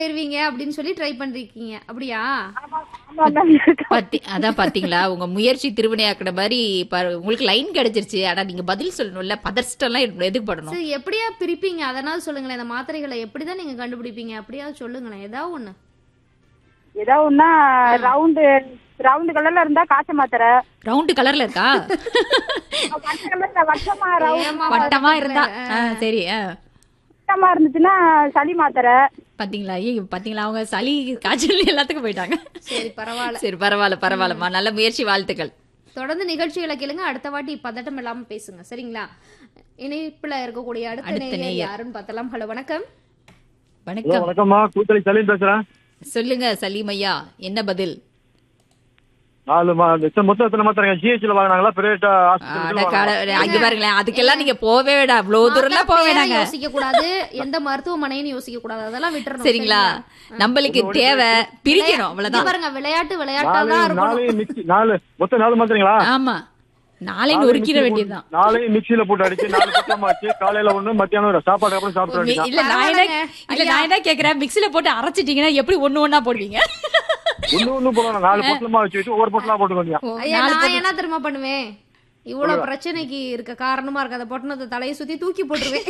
போயிருவீங்க அப்படின்னு சொல்லி ட்ரை பண்றீங்க அப்படியா பத்தி அதான் பாத்தீங்களா உங்க முயற்சி திருவினையாக்குன மாதிரி பாரு, உங்களுக்கு லைன் கிடைச்சிருச்சு ஆனா நீங்க பதில் சொல்லணும்ல பதர்ஸ்டம் எல்லாம் எதுக்கு படணும் சரி எப்படியா பிரிப்பீங்க அதனால சொல்லுங்களேன் இந்த மாத்திரைகளை எப்படிதான் நீங்க கண்டுபிடிப்பீங்க அப்படியாவது சொல்லுங்களேன் ஏதாவது ஒண்ணு ஏதோ ஒன்னா ரவுண்டு ரவுண்டு கலர்ல இருந்தா காய்ச்ச மாத்திரை ரவுண்டு கலர்ல இருக்கா வட்ட கலர்ல வட்டமா ரவுண்ட் ஏம்மா வட்டமா இருந்தா ஆ, சரி ஆ. வட்டமா இருந்துச்சுன்னா சளி மாத்திரை பாத்தீங்களா ஐயோ பாத்தீங்களா அவங்க சளி காய்ச்சல் எல்லாத்துக்கும் போயிட்டாங்க சரி பரவாயில்ல சரி பரவாயில்ல பரவாயில்லம்மா நல்ல முயற்சி வாழ்த்துக்கள் தொடர்ந்து நிகழ்ச்சிகளை கேளுங்க அடுத்த வாட்டி பதட்டம் இல்லாம பேசுங்க சரிங்களா இணைப்புல இருக்கக்கூடிய அடுத்த அடுத்த நேயர் நேயர். யாருன்னு பார்த்தலாம் ஹலோ வணக்கம் ஹலோ வணக்கம் வணக்கம்மா கூத்தளி சலீம் பேசுறேன் சொல்லுங்க சலீம் ஐயா என்ன பதில் நாலு மா எத்தனை- மொத்தம் எத்தனை மாத்திரங்க ஜிஹெச்ல வாங்கினாங்களா பிரைவேட் அட கடவுளே, அங்க பாருங்களேன் அதுக்கெல்லாம் நீங்க போவே வேண்டாம் இவ்வளவு தூரம்லாம் போக வேண்டாங்க யோசிக்க கூடாது எந்த மருத்துவமனைன்னு யோசிக்க கூடாது அதெல்லாம் விட்டுறணும் சரிங்களா நம்மளுக்கு தேவை பிரிக்கணும் இங்க அவ்வளவுதான் பாருங்க விளையாட்டு விளையாட்டா நாலு தான் இருக்கணும் நாளையும் மிக்சி நாலு மொத்தம் நாலு மாத்திரங்களா ஆமா நாளை நாளையும் நொறுக்கிட மிக்ஸில வேண்டியதுதான் போட்டு- நாளையும் மிக்சியில போட்டு அடிச்சு நாலு பக்கம் ஆச்சு காலையில ஒண்ணு மத்தியானம் ஒரு சாப்பாடு அப்புறம் சாப்பிட மி- வேண்டியதான் இல்ல நான் என்ன இல்ல நான் என்ன கேக்குறேன் மிக்ஸில போட்டு அரைச்சிட்டீங்கன்னா எப்படி ஒண்ணு ஒண்ணா போடுவீங்க ஒண்ணு ஒண்ணு போடணும் நாலு பொட்டலமா வச்சு வச்சு ஒவ்வொரு பொட்டலா போட்டு வேண்டியா ஓ, ஐயா நாலு நான் என்ன தெரியுமா பண்ணுவேன் இவ்வளவு பிரச்சனைக்கு இருக்க காரணமா இருக்க அந்த பொட்டணத்தை தலையை சுத்தி தூக்கி போட்டுருவேன்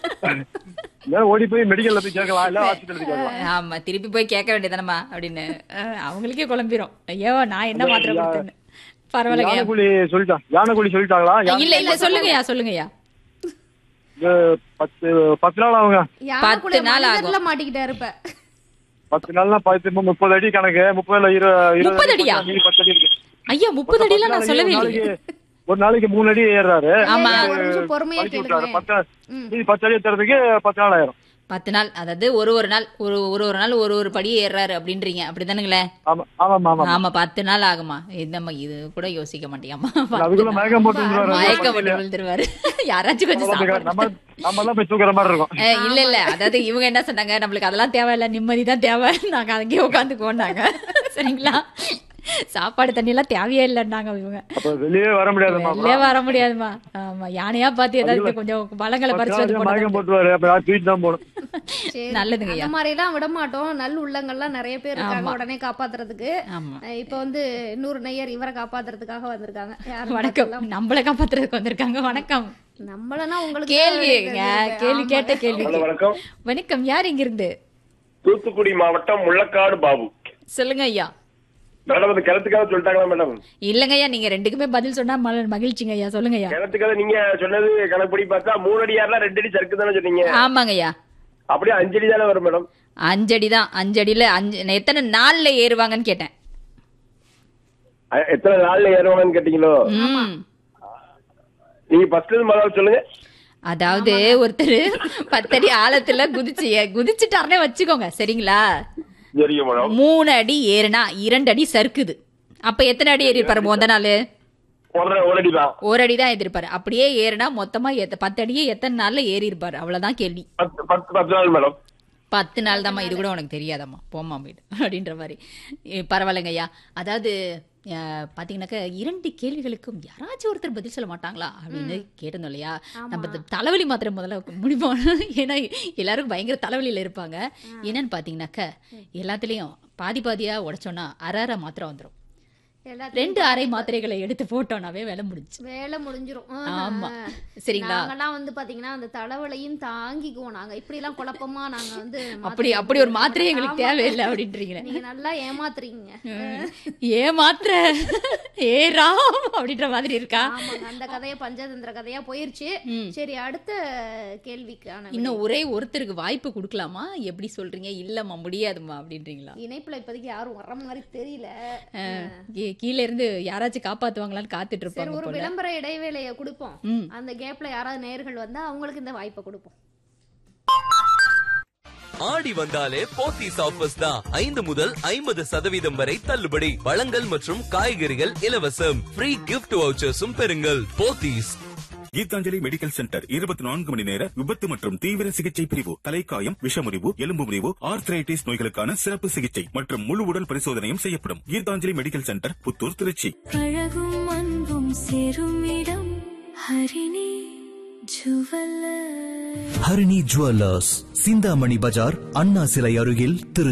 இல்ல ஓடி போய் மெடிக்கல்ல போய் கேட்கலாம் இல்ல ஹாஸ்பிட்டல் போய் கேட்கலாம் ஆமா திருப்பி போய் கேட்க வேண்டியதானம்மா அப்படின்னு அஹ், அவங்களுக்கே குழம்பிரும் ஐயோ நான் என்ன மாத்திரை கொடுத்தேன்னு பரவாயில்லைங்க யானைக்குழி சொல்லிட்டான் யானைக்குழி சொல்லிட்டாங்களா யானை- இல்ல இல்ல சொல்லுங்கய்யா சொல்லுங்கய்யா இது பத்து பத்து நாள் ஆகுங்க யானைக்குள்ள நாள் ஆகும். மனிதர்ல மாட்டிக்கிட்டா இருப்ப பத்து நாள்னா பத்து முப்பது அடி கணக்கு முப்பதுல இரு இருபது முப்பது அடியா? மீதி பத்து அடி இருக்கு ஐயா முப்பது அடிலாம் நான் சொல்லவே ஒரு இல்லையே நாளைக்கு- ஒரு நாளைக்கு மூணு அடி ஏறாரு ஆமா. ஐயா, ஒரு நிமிஷம் பொறுமையா பழக்கி விட்டாரு கேளுங்க பத்து மீதி பத்து அடி ஏத்துறதுக்கு பத்து நாள் ஆயிரும் பத்து நாள் அதாவது ஒரு ஒரு நாள் ஒரு ஒரு ஒரு நாள் ஒரு ஒரு படி ஏறாரு அப்படின்றீங்க அப்படிதானுங்களே ஆமா ஆமா ஆமா ஆமா பத்து நாள் ஆகுமா என்னம்மா இது கூட யோசிக்க மாட்டியாமா அதுக்குள்ள மயக்கம் போட்டு விழுந்துருவாரு. மயக்கம் போட்டு விழுந்துருவாரு யாராச்சும் கொஞ்சம் சாப்பாடு நம்ம நம்ம எல்லாம் போய் தூக்குற மாதிரி இருக்கும் ஏ, இல்ல இல்ல அதாவது இவங்க என்ன சொன்னாங்க நம்மளுக்கு அதெல்லாம் தேவையில்ல நிம்மதி தான் தேவை நாங்க அங்கேயே உட்காந்துக்குவோம்னாங்க சரிங்களா சாப்பாடு தண்ணி எல்லாம் தேவையே இல்லைன்னாங்க இவங்க அப்ப வெளியே வர முடியாதுமா வெளியே வர முடியாதுமா ஆமா யானையா பார்த்து ஏதாவது கொஞ்சம் பழங்களை பறிச்சு வந்து மயக்கம் போடுறது. போட்டுவாரு அப்ப யாரும் தூக்கிட்டு தான் போகணும் சரி. நல்லதுங்க ஐயா அந்த மாதிரி எல்லாம் விட மாட்டோம் நல்ல உள்ளங்கள்லாம் நிறைய பேர் இருக்காங்க உடனே காப்பாத்துறதுக்கு ஆமா அஹ் இப்ப வந்து இன்னொரு நெய்யர் இவரை காப்பாத்துறதுக்காக வந்திருக்காங்க யாருன்னு வணக்கம் பார்க்கலாம். நம்மள காப்பாத்துறதுக்கு வந்திருக்காங்க வணக்கம் நம்மளனா உங்களுக்கு கேள்விங்க கேள்வி கேட்ட கேள்வி ஹலோ வணக்கம் வணக்கம் யார் இங்க இருந்து தூத்துக்குடி மாவட்டம் முள்ளக்காடு பாபு சொல்லுங்க ஐயா மேடம் அது கிணத்துக்காக சொல்லிட்டாங்களா மேடம் இல்லங்க ஐயா நீங்க ரெண்டுக்குமே பதில் சொன்னா மல- மகிழ்ச்சிங்க ஐயா சொல்லுங்க ஐயா கிணத்துக்காக நீங்க சொன்னது கணக்குப்படி பார்த்தா மூணு அடி யாருனா ரெண்டு அடி சறுக்கு தானே சொன்னீங்க ஆமாங்க ஐயா அப்படியே அஞ்சு அடி தானே வரும் மேடம் அஞ்சடி தான் அஞ்சடியில அஞ்சு நான் எத்தனை நாள்ல ஏறுவாங்கன்னு கேட்டேன் அ- எத்தனை நாள்ல ஏறுவாங்கன்னு கேட்டீங்களோ ம். நீங்க ஃபர்ஸ்ட் இருந்து முதல்ல சொல்லுங்க அதாவது ஒருத்தர் பத்தடி ஆழத்துல குதிச்சு குதிச்சுட்டாருனே வச்சுக்கோங்க சரிங்களா சரிங்க மேடம் மூணு அடி ஏறுனா இரண்டு அடி சறுக்குது அப்ப எத்தனை அடி ஏறி இருப்பாரு முத நாள் ஒரு ஒரு அடி தான் ஒரு அடி தான் ஏறிருப்பாரு அப்படியே ஏறுனா மொத்தமா எத்த- பத்து அடியே எத்தனை நாள்ல ஏறி இருப்பாரு அவ்வளவுதான் கேள்வி பத்து பத்து பத்து நாள் மேடம் பத்து நாள் தாம்மா இது கூட உனக்கு தெரியாதம்மா போம்மா வீடு அப்படின்ற மாதிரி ஏ, பரவாயில்லைங்க ஐயா அதாவது அஹ், பாத்தீங்கன்னாக்க இரண்டு கேள்விகளுக்கும் யாராச்சும் ஒருத்தர் பதில் சொல்ல மாட்டாங்களா அப்படின்னு கேட்டிருந்தோம் இல்லையா நம்ம இந்த தலைவலி மாத்திரை முதல்ல முடிப்போம் ஏன்னா எல்லாருக்கும் பயங்கர தலைவலியில இருப்பாங்க என்னன்னு பாத்தீங்கன்னாக்க எல்லாத்துலயும் பாதி பாதியா உடைச்சோன்னா அரை அரை மாத்திரை வந்துரும் எல்லாத்தையும் ரெண்டு அரை மாத்திரைகளை எடுத்து போட்டோம்னாவே வேலை முடிஞ்சு வேலை முடிஞ்சிரும் ஆமா சரிங்களா நாங்கெல்லாம் வந்து பாத்தீங்கன்னா அந்த தலைவலையும் தாங்கிக்குவோம் நாங்க இப்படி எல்லாம் குழப்பமா நாங்க வந்து அப்படி மாத்திரை அப்படி ஒரு மாத்திரை எங்களுக்கு ஆமா. தேவையில்லை அப்படின்றீங்களே நீங்க நல்லா ஏமாத்துறீங்க ஏ மாத்திர ஏ ராம் அப்படின்ற மாதிரி இருக்கா ஆமாங்க அந்த கதைய பஞ்சதந்திர கதையா போயிருச்சு ம். சரி அடுத்த கேள்விக்கான இன்னும் ஒரே ஒருத்தருக்கு வாய்ப்பு கொடுக்கலாமா எப்படி சொல்றீங்க இல்லம்மா முடியாதும்மா அப்படின்றீங்களா இணைப்புல இப்போதைக்கு யாரும் வர்ற மாதிரி தெரியல கீ- கீழ இருந்து யாராச்சும் காப்பாத்துவாங்களான்னு காத்துட்டு சரி இருப்பாங்க ஒரு போல விளம்பர இடைவேளையை கொடுப்போம் ம். அந்த கேப்ல யாராவது நேர்கள் வந்தா அவங்களுக்கு இந்த வாய்ப்பை கொடுப்போம் ஆடி வந்தாலே போத்தீஸ் ஆஃபர்ஸ் தான் ஐந்து முதல் ஐம்பது சதவீதம் வரை தள்ளுபடி பழங்கள் மற்றும் காய்கறிகள் இலவசம் ஃப்ரீ கிஃப்ட் வவுச்சர்ஸும் பெறுங்கள் போத்தீஸ் கீதாஞ்சலி மெடிக்கல் சென்டர் இருபத்தி நான்கு மணி நேர விபத்து மற்றும் தீவிர சிகிச்சை பிரிவு தலைக்காயம் விஷமுறிவு எலும்பு முறிவு ஆர்த்ரைட்டிஸ் நோய்களுக்கான சிறப்பு சிகிச்சை மற்றும் முழு உடல் பரிசோதனையும் செய்யப்படும் கீதாஞ்சலி மெடிக்கல் சென்டர் புத்தூர் திருச்சி அழகும் அன்பும் சேரும் இடம் ஹரிணி ஜுவல்லர் ஹரிணி ஜுவல்லர்ஸ் சிந்தாமணி பஜார் அண்ணா சிலை அருகில் திரு